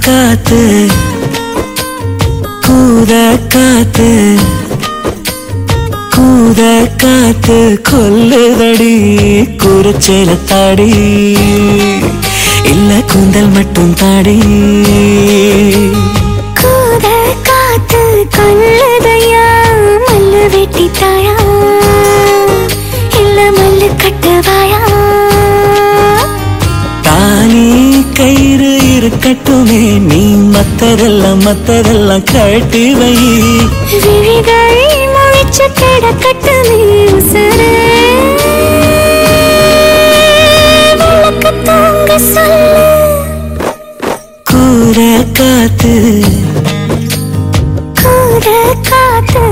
காத்து கூத காத்து கூத காத்து கொல்லுதடி குரச்சேல தாடி இல்ல கூந்தல் மட்டும் தாடி கூட காத்து கொள்ளுதையா மல்லு வெட்டி தாயா இல்ல மல்லு கட்டுவாயா தாலி கயிறு இருக்கட்டுமே நீ மத்ததெல்லாம் மத்ததெல்லாம் கட்டி வை விழிகள் முழிச்சு கிடக்கட்டுமே உசுரு விளக்கு தூங்க சொல்லு கூற காத்து கூட காத்து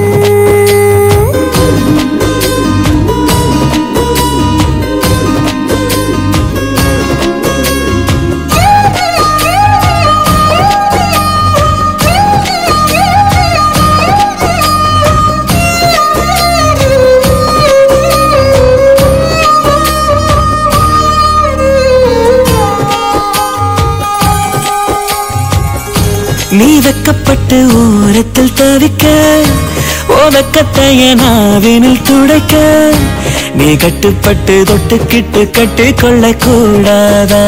நீ வெக்கப்பட்டு ஓரத்தில் தவிக்க ஓ வெக்கத்தைய நாவினில் துடைக்க நீ கட்டுப்பட்டு தொட்டுக்கிட்டு கட்டி கொள்ள கூடாதா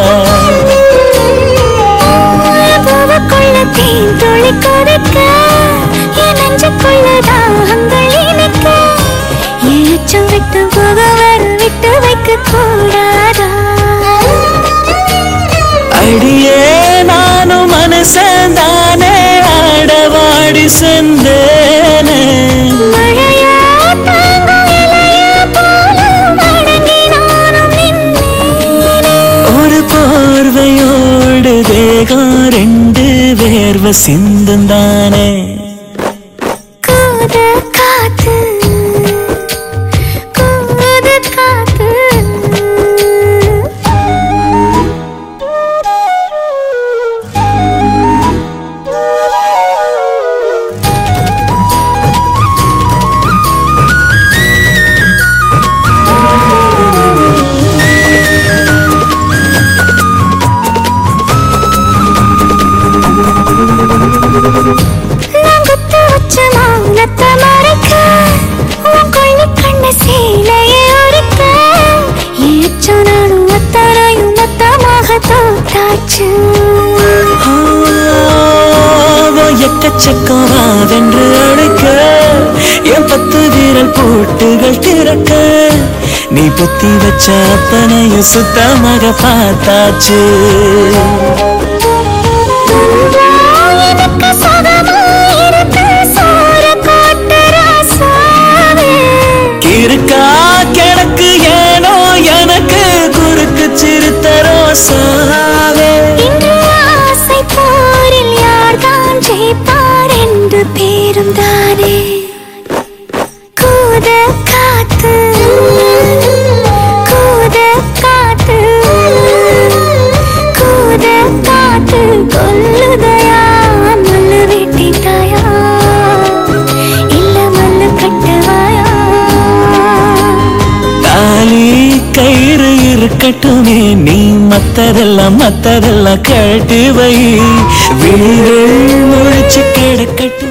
பூவுக்குள்ள தேன் துளி கொதிக்க, என் நெஞ்சுக்குள்ள தாகங்கள் இனிக்க, என் எச்சம் விட்டு முகவர் விட்டு வைக்க கூடாதா அடியே நானும் மனசன் தானே ஆடவாடி சென்றேனே மழையா தாங்கும் இலையா போல அடங்கி நானும் நின்றேனே. ஒரு போர்வையோடு தேகம் ரெண்டு வேர்வை சிந்தும் தானே கூத காத்து கூத காத்து நான் குத்து வச்ச மௌனத்தை மறைக்க, உன் கொள்ளி கண்ண சேலையை உரிக்க, ஏச்சம் நானும் அத்தனையும் மொத்தமாக தோத்தாச்சு. ஆவோ எக்கச்சக்கம் வென்று அழைக்க என் பத்து வீரல் போட்டுகள் திறக்க நீ புத்தி வச்ச அத்தனையும் சுத்தமாக பார்த்தாச்சு எனக்கு சுகமா இருக்கு, சோறு போட்டு ராசாவே. இருக்கா கிடக்கு ஏனோ எனக்கு குறுக்கு சிறுத்தரோ சாவே இன்று ஆசை போரில் யார்தான் ஜெயிப்பார் என்று பேரும் தானே கூத காத்து கூத காத்து கூத காத்து கொல்லுதையா மல்லு வெட்டி தாயா இல்ல மல்லு கட்டுவாயா தாலி கயிறு இருக்கட்டுமே நீ மத்ததெல்லாம் மத்ததெல்லாம் கட்டி வை விழிகள் முழிச்சு கிடக்கட்டும்